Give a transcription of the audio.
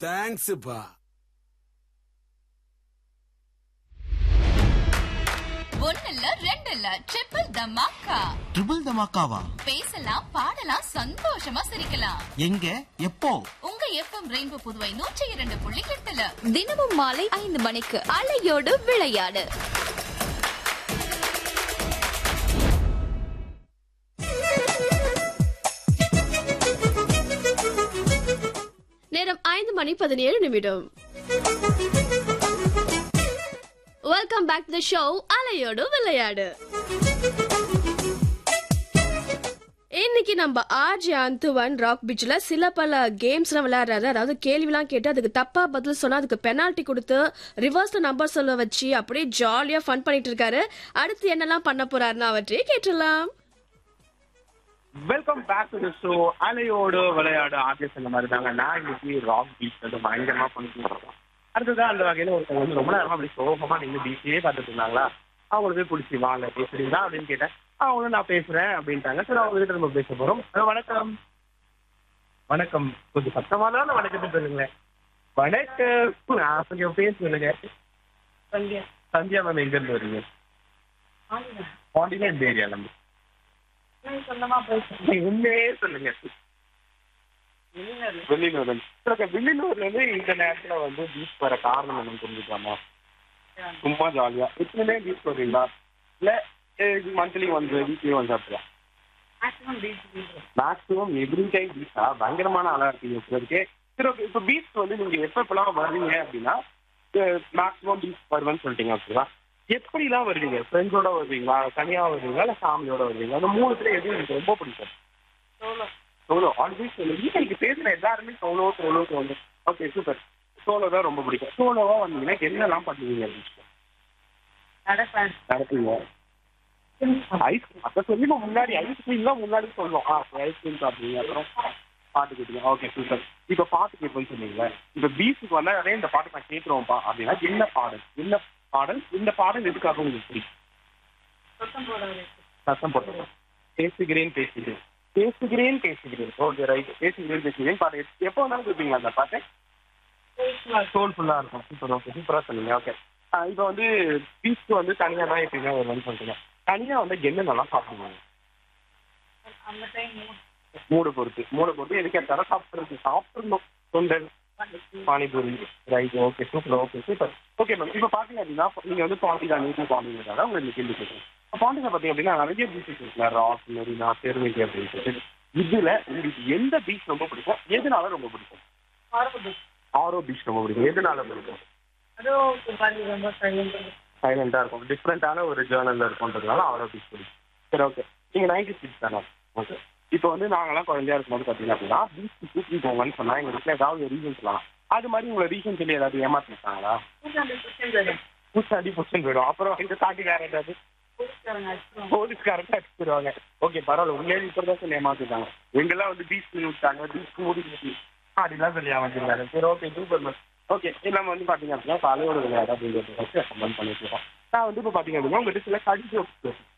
தேங்க்ஸ்ப்பா ஒன்னு இல்ல ரெண்டு இல்ல ட்ரிபிள் தமாக்கா ட்ரிபிள் தமாக்காவா பேசலாம் பாடலாம் சந்தோஷமா சிரிக்கலாம் எங்க எப்போ உங்க எஃப்எம் ரெயின்போ புதுவை நூற்றி இரண்டு புள்ளி எட்டுல தினமும் மாலை ஐந்து மணிக்கு அலையோடு விளையாடு நேரம் ஐந்து மணி பதினேழு நிமிடம் welcome back to the show அலையோடு விளையாடு இன்னைக்கு நம்ம ஆர்ஜி அந்துவன் ராக் பீச்ல சில பல கேம்ஸ்லாம் விளையாடுறாரு அதாவது கேள்விலாம் கேட்டு அதுக்கு தப்பா பதில் சொன்னா அதுக்கு பெனால்ட்டி கொடுத்து ரிவர்ஸ்ல நம்பர் சொல்ல வச்சு அப்படியே ஜாலியா ஃபன் பண்ணிட்டு இருக்காரு அடுத்து என்னெல்லாம் பண்ண போறாருன்னு அவற்றையே கேட்டுடலாம் welcome back to the show அலையோடு விளையாடு ஆர்டிஸ்ட் அந்த மாதிரி தாங்க நான் இன்னைக்கு ராக் பீச் வந்து பயங்கரமா பண்ணிட்டு இருக்கோம் அடுத்ததான் அந்த வகையில ஒருத்தவங்க வந்து ரொம்ப நேரமா அப்படி சோகமா நின்று பீச்சே பார்த்துட்டு இருந்தாங்களா அவங்களுக்கு போய் பிடிச்சி வாங்க பேசுறீங்களா அப்படின்னு கேட்டேன் அவங்களும் நான் பேசுறேன் அப்படின்ட்டாங்க சரி அவங்க கிட்ட நம்ம பேச போறோம் அஹ் வணக்கம் வணக்கம் கொஞ்சம் சத்தமா தான் வணக்கத்தை சொல்லுங்களேன் வணக்கம் நான் கொஞ்சம் பேர் சொல்லுங்க சந்தியா சந்தியா மேம் எங்க இருந்து வரீங்க பாண்டியில இந்த ஏரியா நம்ம நீங்க உண்மையே சொல்லுங்க வில்லியனூர் ஓகே வில்லியனூர்ல இருந்து இந்த நேரத்துல வந்து பீச் வர காரணம் என்ன புரிஞ்சுக்கலாமா சும்மா ஜாலியா எப்பவுமே பீச் வருவீங்களா இல்ல மந்த்லி ஒன்ஸ் வீக்லி ஒன்ஸ் அப்படியா மேக்ஸிமம் எவ்ரி டைம் பீச்சா பயங்கரமான ஆளா இருக்கீங்க இப்போதைக்கு சரி ஓகே இப்போ பீச் வந்து நீங்க எப்ப எப்பெல்லாம் வருவீங்க அப்படின்னா மேக்ஸிமம் பீச் வருவேன்னு சொல்லிட்டீங்க ஓகேவா எப்படிலாம் வருவீங்க ஃப்ரெண்ட்ஸோட வருவீங்களா தனியா வருவீங்களா இல்ல ஃபேமிலியோட வருவீங்களா அந்த மூணுத்துல எது எனக்கு ரொம்ப பிடிக்கும் சோலோ ஆல்வேஸ் சொல்லு எனக்கு பேசுற எல்லாருமே solo solo solo okay super solo தான் ரொம்ப பிடிக்கும் சோலோவா வந்தீங்கன்னா என்னெல்லாம் பண்ணுவீங்க அப்படின்னு நடப்பீங்க ஐஸ்கிரீம் அப்ப சொல்லி நம்ம முன்னாடி ஐஸ்கிரீம் தான் முன்னாடி சொல்லுவோம் ஆ ஐஸ்கிரீம் சாப்பிடுவீங்க அப்புறம் பாட்டு கேட்டீங்க ஓகே சூப்பர் இப்ப பாட்டு கேட்பேன்னு சொன்னீங்களே இப்ப பீச்சுக்கு வந்தா நிறைய இந்த பாட்டு நான் கேட்கிறோம்ப்பா அப்படின்னா என்ன பாடல் என்ன பாடல் இந்த பாடல் எதுக்காக உங்களுக்கு பிடிக்கும் சத்தம் போடுறோம் பேசுகிறேன் பேசுகிறேன் பேசுகிறேன் பேசுகிறேன் ஓகே ரைட் பேசுகிறேன் பேசுகிறேன் பாட்டு எப்போ வேணாலும் கேட்பீங்களா அந்த பாட்டு சோல்ஃபுல்லா இருக்கும் சூப்பர் ஓகே சூப்பரா சொன்னீங்க ஓகே இப்போ வந்து பீச்சுக்கு வந்து தனியா தான் எப்பயுமே வருவான்னு சொல்றீங்க தனியா வந்து என்னென்னலாம் சாப்பிடுவாங்க மூடு பொறுத்து மூட பொறுத்து எதுக்கு எடுத்தாலும் சாப்பிடுறது சாப்பிடணும் சுண்டல் panipuri right okay super okay super okay ma'am இப்போ பார்த்தீங்க அப்படின்னா நீங்க வந்து பாண்டிகா நீட்டு பாண்டிங்கிறதால உங்களுக்கு கேள்வி கேட்குறேன் பாண்டிகா பார்த்தீங்க அப்படின்னா நிறைய பீச்சஸ் இருக்குல்ல ராக் மெரினா திருவெட்டி அப்படின்னு சொல்லிட்டு இதுல உங்களுக்கு எந்த பீச் ரொம்ப பிடிக்கும் எதனால ரொம்ப பிடிக்கும் ஆரோ பீச் ரொம்ப பிடிக்கும் எதனால பிடிக்கும் சைலண்டா இருக்கும் டிஃப்ரெண்டான ஒரு ஜேர்னல்ல இருக்கும்ன்றதுனால ஆரோ பீச் பிடிக்கும் சரி ஓகே நீங்க நைன்டி சிக்ஸ் தானே ஓகே இப்போ வந்து நாங்கெல்லாம் குழந்தையா இருக்கும்போது பார்த்தீங்க அப்படின்னா பீச் கூட்டிட்டு போங்கன்னு சொன்னா எங்க வீட்டில் ஏதாவது ரீசன் சொல்லலாம் அது மாதிரி உங்களை ரீசன் சொல்லி ஏதாவது ஏமாத்திருக்காங்களா பூச்சாண்டி புஷன் போயிடும் அப்புறம் இதை தாண்டி வேற ஏதாவது போலீஸ்காரங்க அடிச்சிருவாங்க ஓகே பரவாயில்ல உண்மையிலே இப்போ தான் சொல்லி ஏமாத்திருக்காங்க எங்கெல்லாம் வந்து பீச் விட்டாங்க பீச் மூடி அப்படிலாம் சொல்லி ஏமாத்திருக்காங்க சரி ஓகே சூப்பர் மேம் ஓகே நம்ம வந்து பாத்தீங்க அப்படின்னா தலையோட விளையாடு அப்படிங்கிறத வச்சு கமெண்ட் பண்ணிட்டு இருக்கோம் நான் வந்து இப்போ பாத்தீங்க அப்படின்னா உங்ககிட்ட சில கடி ஜோக்ஸ்